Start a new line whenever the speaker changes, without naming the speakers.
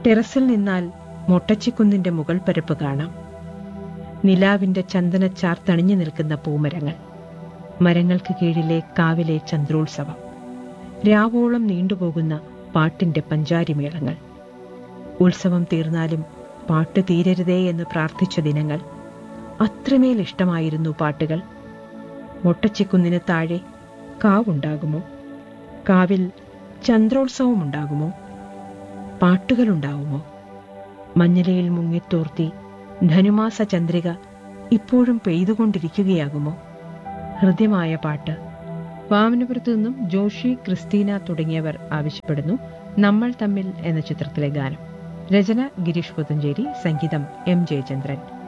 ടെറസിൽ നിന്നാൽ മൊട്ടച്ചിക്കുന്നിന്റെ മുകൾ പരപ്പ് കാണാം നിലാവിന്റെ ചന്ദനച്ചാർ തണിഞ്ഞു നിൽക്കുന്ന പൂമരങ്ങൾ മരങ്ങൾക്ക് കീഴിലെ കാവിലെ ചന്ദ്രോത്സവം രാവോളം നീണ്ടുപോകുന്ന പാട്ടിന്റെ പഞ്ചാരിമേളങ്ങൾ ഉത്സവം തീർന്നാലും പാട്ട് തീരരുതേ എന്ന് പ്രാർത്ഥിച്ച ദിനങ്ങൾ അത്രമേൽ ഇഷ്ടമായിരുന്നു പാട്ടുകൾ മൊട്ടച്ചിക്കുന്നിന് താഴെ കാവുണ്ടാകുമോ കാവിൽ ചന്ദ്രോത്സവമുണ്ടാകുമോ പാട്ടുകളുണ്ടാവുമോ മഞ്ഞലയിൽ മുങ്ങിത്തോർത്തി ധനുമാസ ചന്ദ്രിക ഇപ്പോഴും പെയ്തുകൊണ്ടിരിക്കുകയാകുമോ ഹൃദ്യമായ പാട്ട് വാമനപുരത്തു നിന്നും ജോഷി ക്രിസ്റ്റീന തുടങ്ങിയവർ ആവശ്യപ്പെടുന്നു നമ്മൾ തമ്മിൽ എന്ന ചിത്രത്തിലെ ഗാനം രചന ഗിരീഷ് പുത്തഞ്ചേരി സംഗീതം എം ജയചന്ദ്രൻ